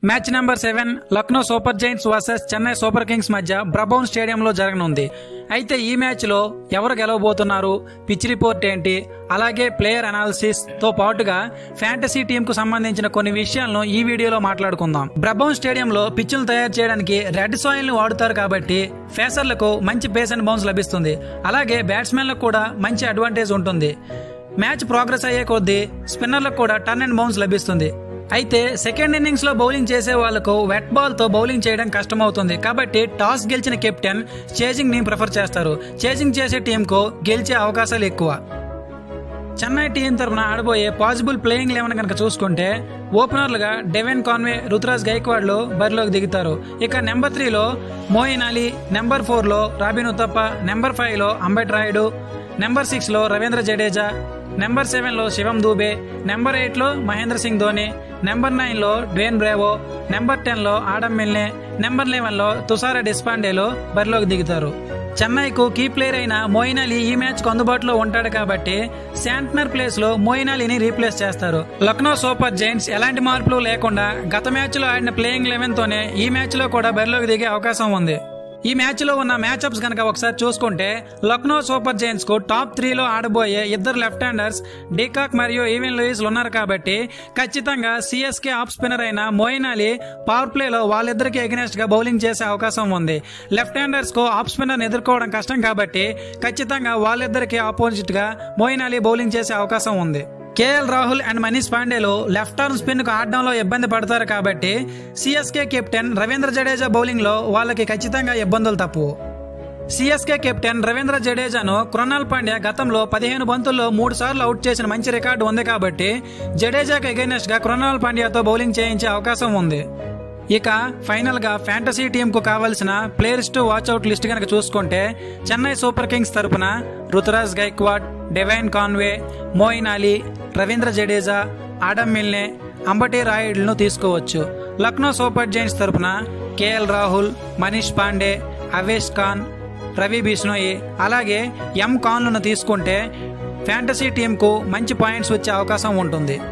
match number seven Lucknow super giants versus Chennai super kings మధ్య Brabourne స్టేడియంలో జరగనుంది అయితే ఈ మ్యాచ్లో ఎవరు గెలవబోతున్నారు పిచ్ రిపోర్ట్ ఏంటి అలాగే ప్లేయర్ అనాలిసిస్ తో పాటుగా ఫ్యాంటసీ టీం కు సంబంధించిన కొన్ని విషయాలను ఈ వీడియోలో మాట్లాడుకుందాం బ్రబౌన్ స్టేడియంలో పిచ్చులు తయారు చేయడానికి రెడ్ సాయిల్ ని వాడుతారు కాబట్టి ఫేసర్లకు మంచి పేస్ అండ్ బౌన్స్ లభిస్తుంది అలాగే బ్యాట్స్మెన్లకు కూడా మంచి అడ్వాంటేజ్ ఉంటుంది మ్యాచ్ ప్రోగ్రెస్ అయ్యే కొద్దీ స్పిన్నర్లకు కూడా టర్న్ అండ్ బౌన్స్ లభిస్తుంది అయితే సెకండ్ ఇన్నింగ్స్ లో బౌలింగ్ చేసే వాళ్లకు వెట్ బాల్ తో బౌలింగ్ చేయడం కష్టమవుతుంది కాబట్టి టాస్ గెలిచిన కెప్టెన్ చేజింగ్ ని ప్రిఫర్ చేస్తారు చేజింగ్ చేసే టీం కు గెలిచే అవకాశాలు ఎక్కువ చెన్నై టీం తరఫున ఆడబోయే పాసిబుల్ ప్లేయింగ్ లెవెన్ కనుక చూసుకుంటే ఓపెనర్లుగా డెవెన్ కాన్వే రుతురాజ్ గైక్వాడ్లు బరిలోకి దిగుతారు ఇక నెంబర్ త్రీలో మోయిన్ అలీ నెంబర్ ఫోర్లో రాబిన్ ఉత్తప్ప నెంబర్ ఫైవ్లో అంబెట్ రాయుడు నెంబర్ సిక్స్లో రవీంద్ర జడేజా నెంబర్ సెవెన్లో శివం దూబే నెంబర్ ఎయిట్లో మహేంద్ర సింగ్ ధోని నెంబర్ నైన్లో డ్వేన్ బ్రేవో నెంబర్ టెన్లో ఆడమ్ మిల్నే నెంబర్ లెవెన్లో తుషార డిస్పాండేలో బరిలోకి దిగుతారు చెన్నైకు కీ ప్లేయర్ అయిన మోయిన్ అలీ ఈ మ్యాచ్ కు అందుబాటులో ఉంటాడు కాబట్టి శాంట్నర్ ప్లేస్ లో మోయిన్ అలీని రీప్లేస్ చేస్తారు లక్నో సూపర్ జైంట్స్ ఎలాంటి మార్పులు లేకుండా గత మ్యాచ్ లో ఆడిన ప్లేయింగ్ లెవెన్ తోనే ఈ మ్యాచ్ లో కూడా బరిలోకి దిగే అవకాశం ఉంది ఈ మ్యాచ్ లో ఉన్న మ్యాచ్అప్స్ కనుక ఒకసారి చూసుకుంటే లక్నో సూపర్ జైంట్స్ కు టాప్ త్రీలో ఆడబోయే ఇద్దరు లెఫ్ట్ హ్యాండర్స్ డీకాక్ మరియు ఈవెన్ లూయిస్ ఉన్నారు కాబట్టి ఖచ్చితంగా సిఎస్కే ఆఫ్ స్పిన్నర్ అయిన మోయిన్ అలీ పవర్ ప్లేలో వాళ్ళిద్దరికి ఎగనెస్ట్ గా బౌలింగ్ చేసే అవకాశం ఉంది లెఫ్ట్ హ్యాండర్స్ కు ఆఫ్ స్పిన్నర్ ఎదుర్కోవడం కష్టం కాబట్టి ఖచ్చితంగా వాళ్ళిద్దరికి ఆపోజిట్ గా మోయిన్ అలీ బౌలింగ్ చేసే అవకాశం ఉంది కేఎల్ రాహుల్ అండ్ మనీష్ పాండేలు లెఫ్ట్ ఆర్మ్ స్పిన్ కు ఆడడంలో ఇబ్బంది పడతారు కాబట్టి CSK captain Ravindra Jadeja bowling లో వాళ్ళకి ఖచ్చితంగా ఇబ్బందులు తప్పు సిఎస్కే కెప్టెన్ రవీంద్ర జడేజాను కృణాల్ పాండ్యా గతంలో పదిహేను బంతుల్లో మూడు సార్లు అవుట్ చేసిన మంచి రికార్డు ఉంది కాబట్టి జడేజాకు ఎగైనెస్ట్ గా కృణాల్ పాండ్యాతో బౌలింగ్ చేయించే అవకాశం ఉంది ఇక ఫైనల్ గా ఫ్యాంటసీ టీం కు కావాల్సిన ప్లేయర్స్ టు వాచ్అవుట్ లిస్ట్ కనుక చూసుకుంటే చెన్నై సూపర్ కింగ్స్ తరపున Ruturaj Gaikwad Devon Conway Moeen Ali Ravindra Jadeja Adam Milne Ambati రాయుడులను తీసుకోవచ్చు లక్నో సూపర్ జైంట్స్ తరపున కేఎల్ రాహుల్ మనీష్ పాండే అవేష్ ఖాన్ రవి బిష్ణోయి అలాగే ఎం ఖాన్లను తీసుకుంటే ఫ్యాంటసీ టీంకు మంచి పాయింట్స్ వచ్చే అవకాశం ఉంటుంది